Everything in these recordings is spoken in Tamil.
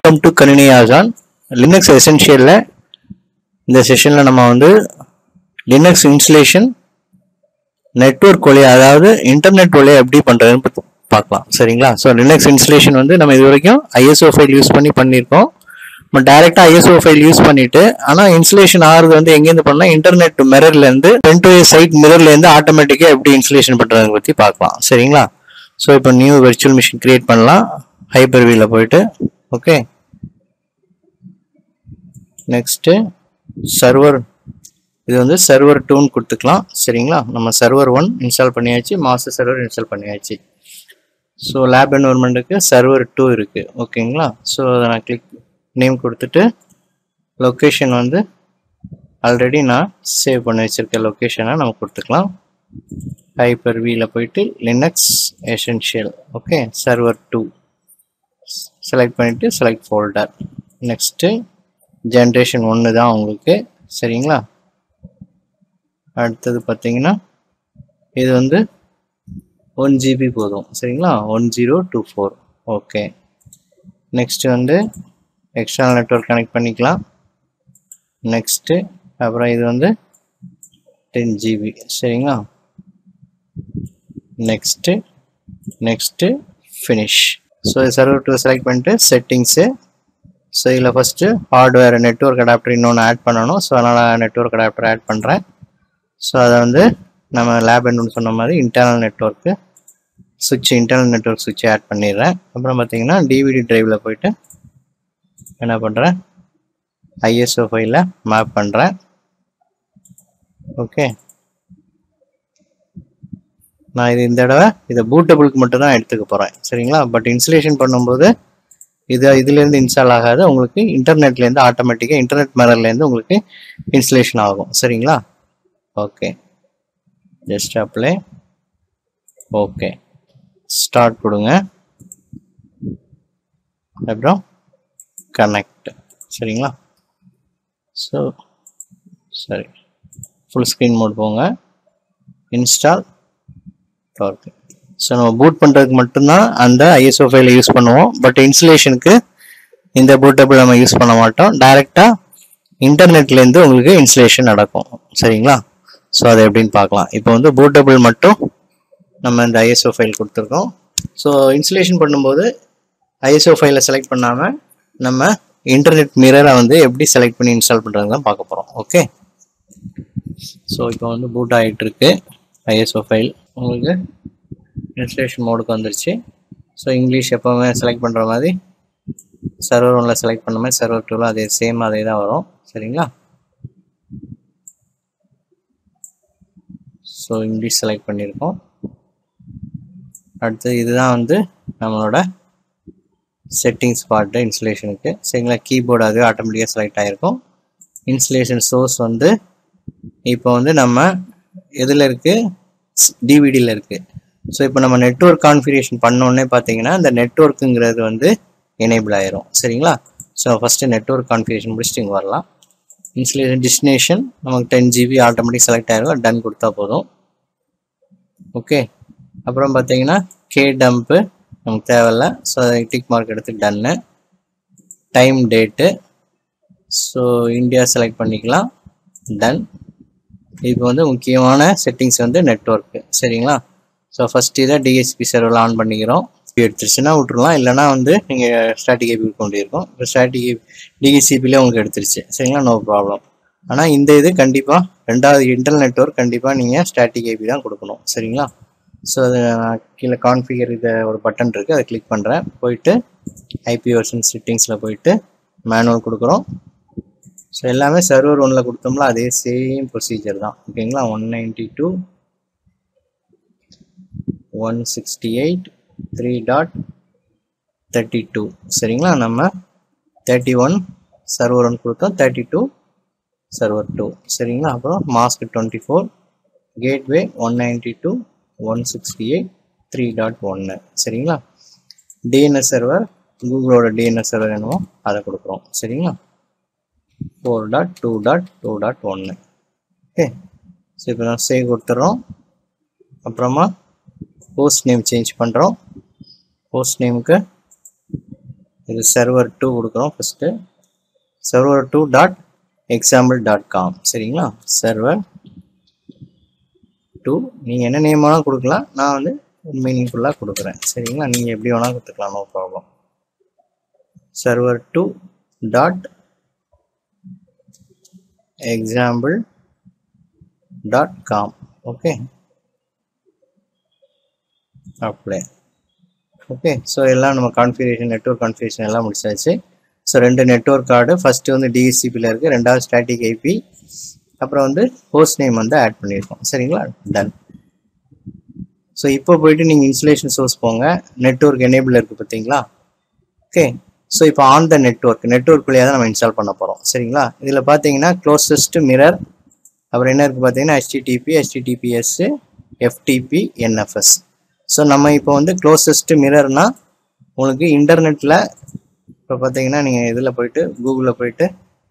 வெல்கம் டு கணினி ஆசான் லினக்ஸ் எசென்ஷியலில் இந்த செஷனில் நம்ம வந்து லினக்ஸ் இன்ஸ்டலேஷன் நெட்வொர்க் வழியா அதாவது இன்டர்நெட் வழியா எப்படி பண்ணுறதுன்னு பத்தி பார்க்கலாம் சரிங்களா ஸோ லினக்ஸ் இன்ஸ்டலேஷன் வந்து நம்ம இது வரைக்கும் ஐஎஸ்ஓ ஃபைல் யூஸ் பண்ணி பண்ணியிருக்கோம் நம்ம டேரெக்டாக ஐஎஸ்ஓ ஃபைல் யூஸ் பண்ணிட்டு ஆனால் இன்ஸ்டலேஷன் ஆகிறது வந்து எங்கேருந்து பண்ணால் இன்டர்நெட் மிரர்லேருந்து டென் டு சைட் மிரர்லேருந்து ஆட்டோமேட்டிக்காக எப்படி இன்ஸ்டலேஷன் பண்ணுறதை பற்றி பார்க்கலாம் சரிங்களா ஸோ இப்போ நியூ வெர்ச்சுவல் மிஷின் கிரியேட் பண்ணலாம் ஹைப்பர் வியில் போயிட்டு ஓகே நெக்ஸ்ட்டு சர்வர் இது வந்து சர்வர் டூன்னு கொடுத்துக்கலாம் சரிங்களா நம்ம சர்வர் ஒன் இன்ஸ்டால் பண்ணியாச்சு மாஸ்டர் சர்வர் இன்ஸ்டால் பண்ணியாச்சு ஸோ லேப் என்வரன்மெண்ட்டுக்கு சர்வர் டூ இருக்குது ஓகேங்களா ஸோ அதை நான் கிளிக் நேம் கொடுத்துட்டு லொக்கேஷன் வந்து ஆல்ரெடி நான் சேவ் பண்ணி வச்சுருக்க லொக்கேஷனை நம்ம கொடுத்துக்கலாம் ஹைப்பர் வியில் போயிட்டு Linux essential okay server two select பண்ணிவிட்டு செலக்ட் ஃபோல்டர் நெக்ஸ்ட்டு ஜென்ரேஷன் ஒன்று தான் உங்களுக்கு சரிங்களா அடுத்தது பார்த்தீங்கன்னா இது வந்து ஒன் ஜிபி போதும் சரிங்களா one zero two four okay next வந்து எக்ஸ்டர்னல் நெட்ஒர்க் கனெக்ட் பண்ணிக்கலாம் நெக்ஸ்ட்டு அப்புறம் இது வந்து டென் ஜிபி சரிங்களா next next finish so server two select பண்ணிட்டு செட்டிங்ஸு ஸோ இதில் ஃபஸ்ட்டு ஹார்ட்வேர் நெட்ஒர்க் அடாப்டர் இன்னொன்று ஆட் பண்ணணும் ஸோ அதனால் நெட்ஒர்க் அடாப்டர் ஆட் பண்ணுறேன் ஸோ அதை வந்து நம்ம லேப் என்னன்னு சொன்ன மாதிரி இன்டர்னல் நெட்ஒர்க்கு சுவிட்ச் இன்டர்னல் நெட்ஒர்க் சுவிட்ச் ஆட் பண்ணிடுறேன் அப்புறம் பார்த்தீங்கன்னா டிவிடி டிரைவில் போயிட்டு என்ன பண்ணுறேன் ஐஎஸ்ஓ ஃபைலில் மேப் பண்ணுறேன் ஓகே நான் இது இந்த தடவை இதை பூட்டபிளுக்கு மட்டும் தான் எடுத்துக்க போகிறேன் சரிங்களா பட் இன்ஸ்டலேஷன் பண்ணும்போது இது இதுலேருந்து இன்ஸ்டால் ஆகாது உங்களுக்கு இன்டர்நெட்லேருந்து ஆட்டோமேட்டிக்காக இன்டர்நெட் மேனர்லேருந்து உங்களுக்கு இன்ஸ்டலேஷன் ஆகும் சரிங்களா okay just apply okay start கொடுங்க அப்புறம் கனெக்ட் சரிங்களா ஸோ சரி ஃபுல் ஸ்க்ரீன் மோட் போங்க இன்ஸ்டால் டார்க் ஸோ நம்ம பூட் பண்ணுறதுக்கு மட்டும்தான் அந்த ஐஎஸ்ஓ ஃபைலை யூஸ் பண்ணுவோம் பட் இன்ஸ்டலேஷனுக்கு இந்த பூட்டபிள் நம்ம யூஸ் பண்ண மாட்டோம் டைரெக்டாக இன்டர்நெட்லேருந்து உங்களுக்கு இன்ஸ்டலேஷன் நடக்கும் சரிங்களா ஸோ அதை எப்படின்னு பார்க்கலாம் இப்போ வந்து பூட்டபிள் மட்டும் நம்ம இந்த ஐஎஸ்ஓ ஃபைல் கொடுத்துருக்கோம் ஸோ இன்ஸ்டலேஷன் பண்ணும்போது ஐஎஸ்ஓ ஃபைலை செலக்ட் பண்ணாமல் நம்ம இன்டர்நெட் மிரரை வந்து எப்படி செலக்ட் பண்ணி இன்ஸ்டால் பண்ணுறது தான் பார்க்க போகிறோம் ஓகே ஸோ இப்போ வந்து பூட் ஆகிட்டு இருக்கு ஐஎஸ்ஓ ஃபைல் உங்களுக்கு இன்ஸ்டலேஷன் மோடுக்கு வந்துருச்சு ஸோ இங்கிலீஷ் எப்போவுமே செலக்ட் பண்ணுற மாதிரி சர்வர் ஒன்றில் செலக்ட் பண்ண மாதிரி சர்வர் டூவில் அதே சேம் அதே தான் வரும் சரிங்களா ஸோ இங்கிலீஷ் செலக்ட் பண்ணியிருக்கோம் அடுத்து இதுதான் வந்து நம்மளோட செட்டிங்ஸ் பார்ட்டு இன்ஸ்டலேஷனுக்கு சரிங்களா கீபோர்டு அது ஆட்டோமேட்டிக்காக செலக்ட் ஆகிருக்கும் இன்ஸ்டலேஷன் சோர்ஸ் வந்து இப்போ வந்து நம்ம எதில் இருக்குது டிவிடியில் இருக்குது ஸோ இப்போ நம்ம நெட்ஒர்க் கான்ஃபிகரேஷன் பண்ணோன்னே பார்த்தீங்கன்னா இந்த நெட்ஒர்க்குங்கிறது வந்து எனேபிள் ஆயிரும் சரிங்களா ஸோ ஃபஸ்ட்டு நெட்ஒர்க் கான்ஃபிகரேஷன் முடிச்சுட்டு இங்கே வரலாம் இன்ஸ்டலேஷன் டெஸ்டினேஷன் நமக்கு டென் ஜிபி ஆட்டோமேட்டிக் செலக்ட் ஆயிரும் டன் கொடுத்தா போதும் ஓகே அப்புறம் பார்த்தீங்கன்னா கே டம்ப்பு நமக்கு தேவையில்ல ஸோ டிக் மார்க் எடுத்து டன்னு time date so India select பண்ணிக்கலாம் டன் இப்போ வந்து முக்கியமான செட்டிங்ஸ் வந்து நெட்ஒர்க்கு சரிங்களா ஸோ ஃபஸ்ட் இதை டிஎஸ்பி சர்வரில் ஆன் பண்ணிக்கிறோம் எடுத்துருச்சுன்னா விட்ருலாம் இல்லைனா வந்து நீங்கள் ஸ்டாட்டிக் ஏபி இருக்க வேண்டியிருக்கும் இப்போ ஸ்டாட்டிக் டிஎஸ்சிபிலே உங்களுக்கு எடுத்துருச்சு சரிங்களா நோ ப்ராப்ளம் ஆனால் இந்த இது கண்டிப்பாக ரெண்டாவது இன்டர்னல் நெட்ஒர்க் கண்டிப்பாக நீங்கள் ஸ்டாட்டிக் ஏபி தான் கொடுக்கணும் சரிங்களா ஸோ அது கீழே கான்ஃபிகர் இதை ஒரு பட்டன் இருக்குது அதை கிளிக் பண்ணுறேன் போயிட்டு ஐபி வெர்ஷன் செட்டிங்ஸில் போயிட்டு மேனுவல் கொடுக்குறோம் ஸோ எல்லாமே சர்வர் ஒன்றில் கொடுத்தோம்ல அதே சேம் ப்ரொசீஜர் தான் ஓகேங்களா one ninety two one sixty eight three dot thirty two சரிங்களா நம்ம தேர்ட்டி ஒன் சர்வர் ஒன் கொடுத்தோம் தேர்ட்டி டூ சர்வர் டூ சரிங்களா அப்புறம் mask twenty four gateway one ninety two one sixty eight three dot ஒன்று சரிங்களா டிஎன்எஸ் சர்வர் கூகுளோட டிஎன்எஸ் சர்வர் என்னவோ அதை கொடுக்குறோம் சரிங்களா four dot two dot two dot ஒன்று ஓகே ஸோ இப்போ நான் சேவ் கொடுத்துட்றோம் அப்புறமா ஹோஸ்ட் நேம் சேஞ்ச் பண்ணுறோம் ஹோஸ்ட் நேமுக்கு இது சர்வர் டூ கொடுக்குறோம் first server two dot example dot com சரிங்களா சர்வர் டூ நீங்கள் என்ன நேம் வேணால் கொடுக்கலாம் நான் வந்து மீனிங்ஃபுல்லாக கொடுக்குறேன் சரிங்களா நீங்கள் எப்படி வேணால் கொடுத்துக்கலாம் no problem server two dot example dot com okay apply okay so எல்லாம் நம்ம கான்ஃபிகரேஷன் நெட்ஒர்க் கான்ஃபிகரேஷன் எல்லாம் முடிச்சாச்சு ஸோ ரெண்டு நெட்ஒர்க் கார்டு ஃபஸ்ட்டு வந்து டிஎஸ்சிபியில் இருக்குது ரெண்டாவது ஸ்டாட்டிக் ஐபி அப்புறம் வந்து ஹோஸ்ட் நேம் வந்து ஆட் பண்ணியிருக்கோம் சரிங்களா டன் ஸோ இப்போ போயிட்டு நீங்கள் இன்சுலேஷன் சோர்ஸ் போங்க நெட்ஒர்க் எனேபிள் இருக்குது பார்த்தீங்களா ஓகே ஸோ இப்போ ஆன் த நெட்ஒர்க் நெட்ஒர்க் வழியாக தான் நம்ம இன்ஸ்டால் பண்ண போகிறோம் சரிங்களா இதில் பார்த்தீங்கன்னா க்ளோசஸ்ட் மிரர் அப்புறம் என்ன இருக்குது பார்த்தீங்கன்னா HTTP HTTPS FTP NFS so நம்ம இப்போ வந்து க்ளோசஸ்ட் மிரர்னா உங்களுக்கு இன்டர்நெட்டில் இப்போ பார்த்தீங்கன்னா நீங்கள் இதில் போயிட்டு கூகுளில் போயிட்டு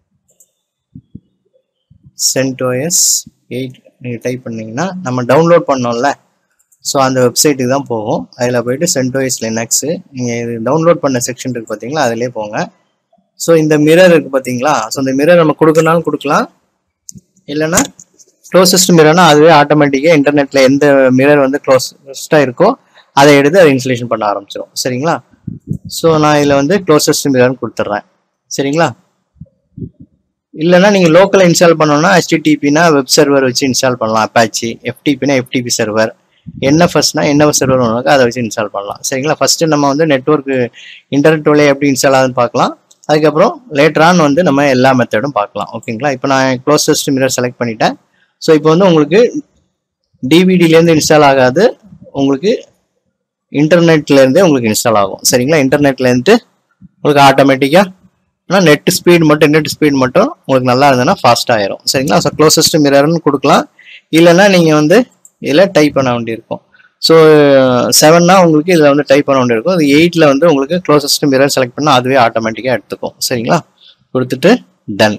சென்டோஎஸ் எயிட் நீங்கள் டைப் பண்ணீங்கன்னா நம்ம டவுன்லோட் பண்ணோம்ல ஸோ அந்த வெப்சைட்டுக்கு தான் போகும் அதில் போயிட்டு சென்டோஎஸ் லினக்ஸு நீங்கள் இது டவுன்லோட் பண்ண செக்ஷன் இருக்குது பார்த்தீங்களா அதிலே போங்க ஸோ இந்த மிரர் இருக்குது பார்த்தீங்களா ஸோ இந்த மிரர் நம்ம கொடுக்கணும்னாலும் கொடுக்கலாம் இல்லைன்னா க்ளோசஸ்ட் மிரர்னா அதுவே ஆட்டோமேட்டிக்காக இன்டர்நெட்டில் எந்த மிரர் வந்து க்ளோசஸ்ட்டாக இருக்கோ அதை எடுத்து அதை இன்ஸ்டலேஷன் பண்ண ஆரம்பிச்சிடும் சரிங்களா ஸோ நான் இதில் வந்து க்ளோசஸ்ட் மிரர்னு கொடுத்துட்றேன் சரிங்களா இல்லைன்னா நீங்கள் லோக்கலில் இன்ஸ்டால் பண்ணோம்னா ஹெச்டிடிபினா வெப் சர்வர் வச்சு இன்ஸ்டால் பண்ணலாம் அப்பாச்சி எஃப்டிபினா எஃப்டிபி சர்வர் என்எஃப்எஸ்னா என்எஃப்எஸ் சர்வர் ஒன்று அதை வச்சு இன்ஸ்டால் பண்ணலாம் சரிங்களா ஃபஸ்ட்டு நம்ம வந்து நெட்ஒர்க் இன்டர்நெட் வழியாக எப்படி இன்ஸ்டால் ஆகுதுன்னு பார்க்கலாம் அதுக்கப்புறம் லேட்டர் ஆன் வந்து நம்ம எல்லா மெத்தடும் பார்க்கலாம் ஓகேங்களா இப்போ நான் க்ளோசஸ்ட் மிரர் செலக்ட் பண்ணிட்டேன் ஸோ இப்போ வந்து உங்களுக்கு டிவிடிலேருந்து இன்ஸ்டால் ஆகாது உங்களுக்கு இன்டர்நெட்லேருந்தே உங்களுக்கு இன்ஸ்டால் ஆகும் சரிங்களா இன்டர்நெட்லேருந்து உங்களுக்கு ஆட்டோமேட்டிக்காக ஆனால் நெட் ஸ்பீட் மட்டும் நெட் ஸ்பீட் மட்டும் உங்களுக்கு நல்லா இருந்ததுன்னா ஃபாஸ்ட் ஆயிரும் சரிங்களா ஸோ க்ளோசஸ்ட் மிரர்னு கொடுக்கலாம் இல்லைன்னா நீங்கள் வந்து இதில் டைப் பண்ண வேண்டியிருக்கும் ஸோ செவன்னா உங்களுக்கு இதில் வந்து டைப் பண்ண வேண்டியிருக்கும் இது எயிட்டில் வந்து உங்களுக்கு க்ளோசஸ்ட் மிரர் செலக்ட் பண்ணால் அதுவே ஆட்டோமேட்டிக்காக எடுத்துக்கும் சரிங்களா கொடுத்துட்டு டன்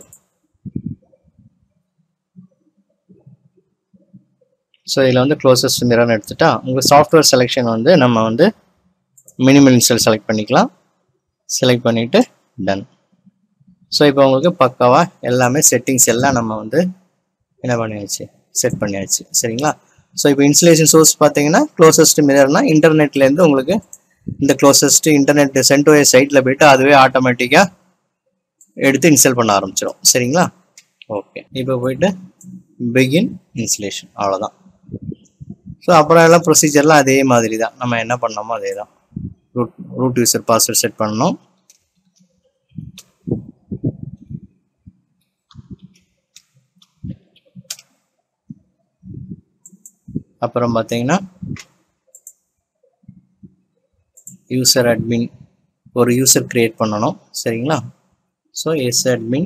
ஸோ இதில் வந்து க்ளோசஸ்ட் மிரர்னு எடுத்துட்டா உங்கள் சாஃப்ட்வேர் செலெக்ஷன் வந்து நம்ம வந்து மினிமல் இன்ஸ்டால் செலக்ட் பண்ணிக்கலாம் செலக்ட் பண்ணிவிட்டு டன் ஸோ இப்போ உங்களுக்கு பக்காவாக எல்லாமே செட்டிங்ஸ் எல்லாம் நம்ம வந்து என்ன பண்ணியாச்சு செட் பண்ணியாச்சு சரிங்களா ஸோ இப்போ இன்ஸ்டலேஷன் சோர்ஸ் பார்த்தீங்கன்னா க்ளோசஸ்ட் மிரர்னா இன்டர்நெட்லேருந்து உங்களுக்கு இந்த க்ளோசஸ்ட் இன்டர்நெட் சென்டோய சைட்டில் போயிட்டு அதுவே ஆட்டோமேட்டிக்காக எடுத்து இன்ஸ்டால் பண்ண ஆரம்பிச்சிடும் சரிங்களா ஓகே இப்போ போயிட்டு பிகின் இன்ஸ்டலேஷன் அவ்வளோதான் ஸோ அப்புறம் எல்லாம் ப்ரொசீஜர்லாம் அதே மாதிரி தான் நம்ம என்ன பண்ணோமோ அதே தான் root root user password set பண்ணணும் அப்புறம் பார்த்தீங்கன்னா யூசர் அட்மின் ஒரு யூசர் கிரியேட் பண்ணணும் சரிங்களா so S admin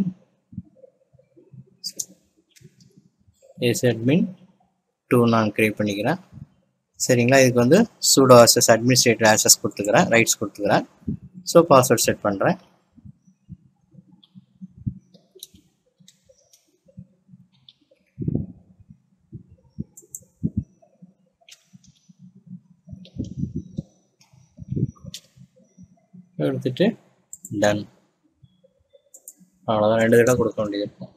S admin two நான் கிரியேட் பண்ணிக்கிறேன் சரிங்களா இதுக்கு வந்து சூடோ ஆசஸ் அட்மினிஸ்ட்ரேட்டர் ஆசஸ் கொடுத்துக்கிறேன் ரைட்ஸ் கொடுத்துக்கிறேன் ஸோ பாஸ்வேர்ட் செட் பண்ணுறேன் எடுத்துட்டு டன் அவ்வளோதான் ரெண்டு தடவை கொடுக்க வேண்டியது இருக்கும்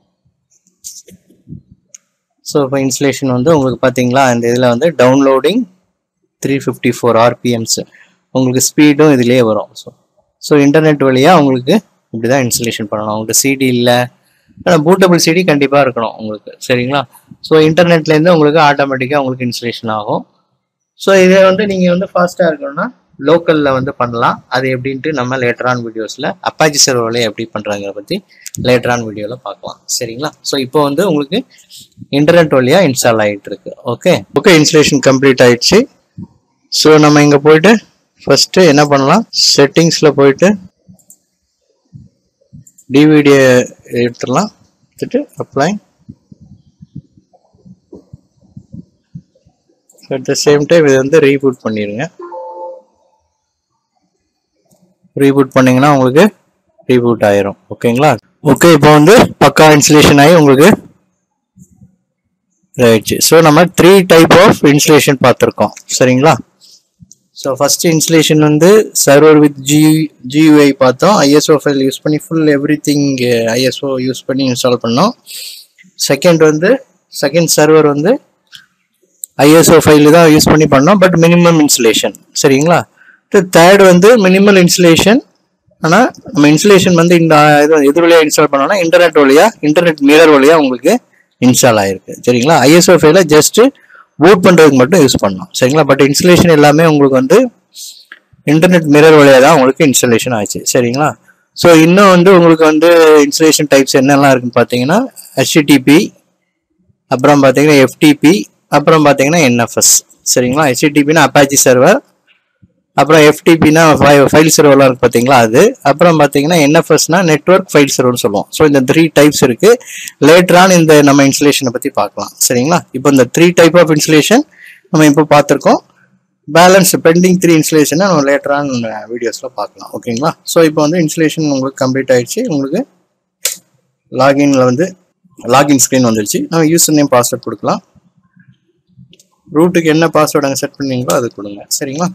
ஸோ இப்போ இன்ஸ்டலேஷன் வந்து உங்களுக்கு பார்த்தீங்களா இந்த இதில் வந்து downloading three fifty four RPMs உங்களுக்கு ஸ்பீடும் இதுலேயே வரும் ஸோ ஸோ இன்டர்நெட் வழியாக உங்களுக்கு இப்படி தான் இன்ஸ்டலேஷன் பண்ணணும் உங்களுக்கு சிடி இல்லை ஆனால் பூட்டபிள் சிடி கண்டிப்பாக இருக்கணும் உங்களுக்கு சரிங்களா ஸோ இன்டர்நெட்லேருந்து உங்களுக்கு ஆட்டோமேட்டிக்காக உங்களுக்கு இன்ஸ்டலேஷன் ஆகும் ஸோ இதை வந்து நீங்கள் வந்து ஃபாஸ்ட்டாக இருக்கணும்னா லோக்கலில் வந்து பண்ணலாம் அது எப்படின்ட்டு நம்ம லேட்டரான் வீடியோஸில் அப்பாச்சி சர்வரில் எப்படி பண்ணுறாங்கிற பற்றி லேட்டரான் வீடியோவில் பார்க்கலாம் சரிங்களா ஸோ இப்போ வந்து உங்களுக்கு இன்டர்நெட் வழியாக இன்ஸ்டால் ஆகிட்டு இருக்கு ஓகே ஓகே இன்ஸ்டலேஷன் கம்ப்ளீட் ஆயிடுச்சு ஸோ நம்ம இங்கே போயிட்டு ஃபஸ்ட்டு என்ன பண்ணலாம் செட்டிங்ஸில் போயிட்டு டிவிடியை எடுத்துடலாம் எடுத்துட்டு apply at the same time இது வந்து ரீபூட் பண்ணிடுங்க ரீபூட் பண்ணீங்கன்னா உங்களுக்கு ரீபூட் ஆயிரும் ஓகேங்களா ஓகே இப்போ வந்து பக்கா இன்ஸ்டலேஷன் ஆகி உங்களுக்கு ஆயிடுச்சு ஸோ நம்ம த்ரீ டைப் ஆஃப் இன்ஸ்டலேஷன் பார்த்துருக்கோம் சரிங்களா ஸோ ஃபர்ஸ்ட் இன்ஸ்டலேஷன் வந்து சர்வர் வித் ஜி ஜியூஐ பார்த்தோம் ஐஎஸ்ஓ ஃபைல் யூஸ் பண்ணி full everything ISO use பண்ணி இன்ஸ்டால் பண்ணோம் செகண்ட் வந்து செகண்ட் சர்வர் வந்து ஐஎஸ்ஓ ஃபைல் தான் யூஸ் பண்ணி பண்ணோம் பட் மினிமம் இன்ஸ்டலேஷன் சரிங்களா தேர்ட் வந்து மினிமல் இன்ஸ்டலேஷன் ஆனால் நம்ம இன்ஸ்டலேஷன் வந்து இந்த இது எது வழியாக இன்ஸ்டால் பண்ணோம்னா இன்டர்நெட் வழியாக இன்டர்நெட் மிரர் வழியாக உங்களுக்கு இன்ஸ்டால் ஆயிருக்கு சரிங்களா ஐஎஸ்ஓ ஃபைல ஜஸ்ட் பூட் பண்ணுறதுக்கு மட்டும் யூஸ் பண்ணோம் சரிங்களா பட் இன்ஸ்டலேஷன் எல்லாமே உங்களுக்கு வந்து இன்டர்நெட் மிரர் வழியாக தான் உங்களுக்கு இன்ஸ்டலேஷன் ஆச்சு சரிங்களா ஸோ இன்னும் வந்து உங்களுக்கு வந்து இன்ஸ்டலேஷன் டைப்ஸ் என்னெல்லாம் இருக்குன்னு பார்த்தீங்கன்னா ஹெச்டிடிபி அப்புறம் பார்த்தீங்கன்னா எஃப்டிபி அப்புறம் பார்த்தீங்கன்னா என்எஃப்எஸ் சரிங்களா ஹெச்டிடிபினா அப்பாச்சி சர்வர் அப்புறம் எஃப்டிபினா ஃபைல் சர்வர்லாம் இருக்கு பார்த்தீங்களா அது அப்புறம் பார்த்தீங்கன்னா என்எஃப்எஸ்னா நெட்ஒர்க் ஃபைல் சர்வர்னு சொல்லுவோம் ஸோ இந்த த்ரீ டைப்ஸ் இருக்கு லேட்டரான் இந்த நம்ம இன்ஸ்டலேஷனை பற்றி பார்க்கலாம் சரிங்களா இப்போ இந்த த்ரீ டைப் ஆஃப் இன்ஸ்டலேஷன் நம்ம இப்போ பார்த்துருக்கோம் பேலன்ஸ் பெண்டிங் த்ரீ இன்ஸ்டலேஷனை நம்ம லேட்டரான் வீடியோஸில் பார்க்கலாம் ஓகேங்களா ஸோ இப்போ வந்து இன்ஸ்டலேஷன் உங்களுக்கு கம்ப்ளீட் ஆயிடுச்சு உங்களுக்கு லாகின்ல வந்து லாகின் ஸ்க்ரீன் வந்துருச்சு நம்ம யூசர் நேம் பாஸ்வேர்ட் கொடுக்கலாம் ரூட்டுக்கு என்ன பாஸ்வேர்டு அங்கே செட் பண்ணீங்களோ அது கொடுங்க சரிங்களா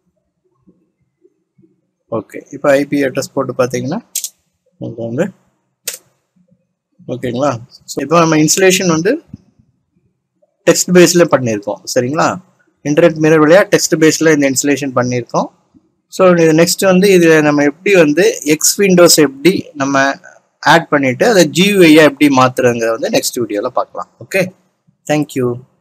ஓகே இப்போ ஐபி அட்ரஸ் போட்டு பார்த்தீங்கன்னா உங்களுக்கு வந்து ஓகேங்களா ஸோ இப்போ நம்ம இன்ஸ்டலேஷன் வந்து டெக்ஸ்ட் பேஸில் பண்ணியிருக்கோம் சரிங்களா இன்டர்நெட் மிரர் வழியாக டெக்ஸ்ட் பேஸில் இந்த இன்ஸ்டலேஷன் பண்ணியிருக்கோம் ஸோ இது நெக்ஸ்ட் வந்து இதில் நம்ம எப்படி வந்து எக்ஸ் விண்டோஸ் எப்படி நம்ம ஆட் பண்ணிவிட்டு அதை ஜியூஐயை எப்படி மாற்றுறதுங்கிறத வந்து நெக்ஸ்ட் வீடியோவில் பார்க்கலாம் ஓகே தேங்க்யூ